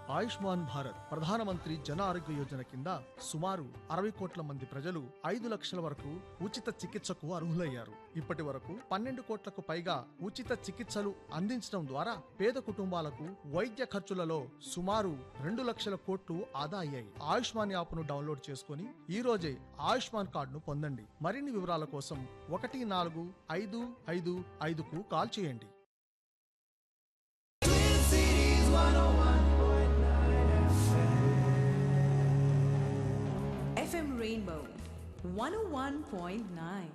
ఆయుష్మాన్ భారత్ ప్రధానమంత్రి జన ఆరోగ్య యోజన కింద సుమారు అరవై కోట్ల మంది ప్రజలు ఐదు లక్షల వరకు ఉచిత చికిత్సకు అర్హులయ్యారు ఇప్పటి వరకు పన్నెండు కోట్లకు పైగా ఉచిత చికిత్సలు అందించడం ద్వారా పేద కుటుంబాలకు వైద్య ఖర్చులలో సుమారు రెండు లక్షల కోట్లు ఆదా అయ్యాయి ఆయుష్మాన్ యాప్ను డౌన్లోడ్ చేసుకుని ఈ రోజే ఆయుష్మాన్ కార్డును పొందండి మరిన్ని వివరాల కోసం ఒకటి నాలుగు ఐదు ఐదు ఐదుకు కాల్ చేయండి FM Rainbow 101.9.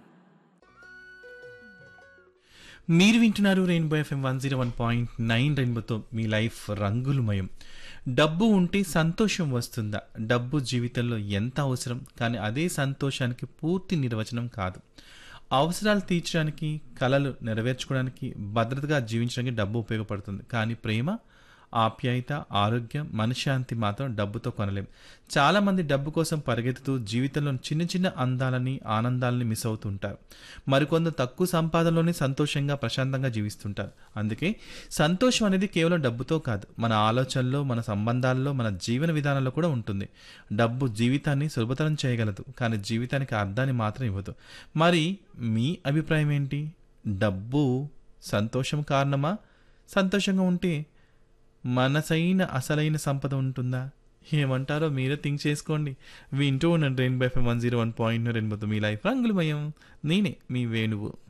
మీరు వింటున్నారు rainbow FM one zero one point nine రెయిన్బోతో మీ లైఫ్ రంగులమయం డబ్బు ఉంటే సంతోషం వస్తుందా డబ్బు జీవితంలో ఎంత అవసరం కానీ అదే సంతోషానికి పూర్తి నిర్వచనం కాదు అవసరాలు తీర్చడానికి కలలు నెరవేర్చుకోవడానికి భద్రతగా జీవించడానికి డబ్బు ఉపయోగపడుతుంది కానీ ప్రేమ ఆప్యాయత ఆరోగ్యం మనశ్శాంతి మాత్రం డబ్బుతో కొనలేం చాలా మంది డబ్బు కోసం పరిగెత్తుతూ జీవితంలో చిన్న చిన్న అందాలని ఆనందాలని మిస్ అవుతుంటారు మరికొందరు తక్కువ సంపాదనలోనే సంతోషంగా ప్రశాంతంగా జీవిస్తుంటారు అందుకే సంతోషం అనేది కేవలం డబ్బుతో కాదు మన ఆలోచనలో మన సంబంధాల్లో మన జీవన విధానంలో కూడా ఉంటుంది డబ్బు జీవితాన్ని సులభతరం చేయగలదు కానీ జీవితానికి అర్థాన్ని మాత్రం ఇవ్వదు మరి మీ అభిప్రాయం ఏంటి డబ్బు సంతోషం కారణమా సంతోషంగా ఉంటే మనసైన అసలైన సంపద ఉంటుందా ఏమంటారో మీరే థింక్ చేసుకోండి వింటూ ఉండండి rainbow FM one zero one point రెయిన్బోతో మీ లైఫ్ రంగులమయం నేనే మీ వేణువు